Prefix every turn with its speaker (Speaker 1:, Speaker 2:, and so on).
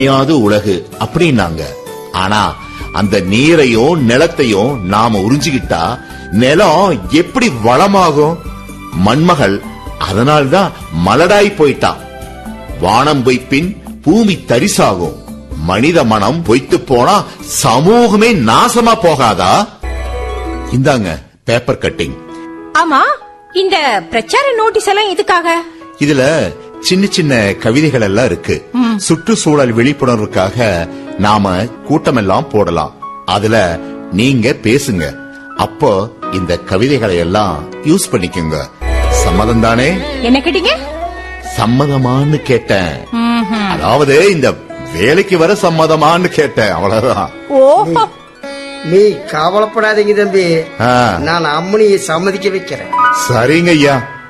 Speaker 1: அழியாது உலகு அப்படின்னாங்க ஆனா அந்த நீரையும் நிலத்தையும் நாம உறிஞ்சிக்கிட்டா நிலம் எப்படி வளமாகும் மண்மகள் அதனால்தான் மலடாய் போயிட்டா வானம் பொய்ப்பின் பூமி தரிசாகும் மனித மனம் பொய்த்து போனா சமூகமே நாசமா போகாதா இந்தாங்க பேப்பர் கட்டிங்
Speaker 2: ஆமா இந்த பிரச்சார நோட்டீஸ் எல்லாம் எதுக்காக
Speaker 1: இதுல சின்ன சின்ன கவிதைகள் எல்லாம் இருக்கு சுற்றுச்சூழல் விழிப்புணர்வுக்காக நாம கூட்டமெல்லாம் போடலாம் அதுல நீங்க பேசுங்க அப்போ இந்த கவிதைகளை எல்லாம் யூஸ் பண்ணிக்கோங்க சம்மதம் தானே
Speaker 2: என்ன கேட்டீங்க
Speaker 1: சம்மதமான்னு கேட்டேன் அதாவது இந்த வேலைக்கு வர சம்மதமான்னு கேட்டேன் அவ்வளவுதான்
Speaker 2: ஓஹோ
Speaker 3: நீ கவலைப்படாதீங்க தம்பி
Speaker 1: ஆ.
Speaker 3: நான் அம்மனியை சம்மதிக்க வைக்கிறேன்
Speaker 1: சரிங்க ஐயா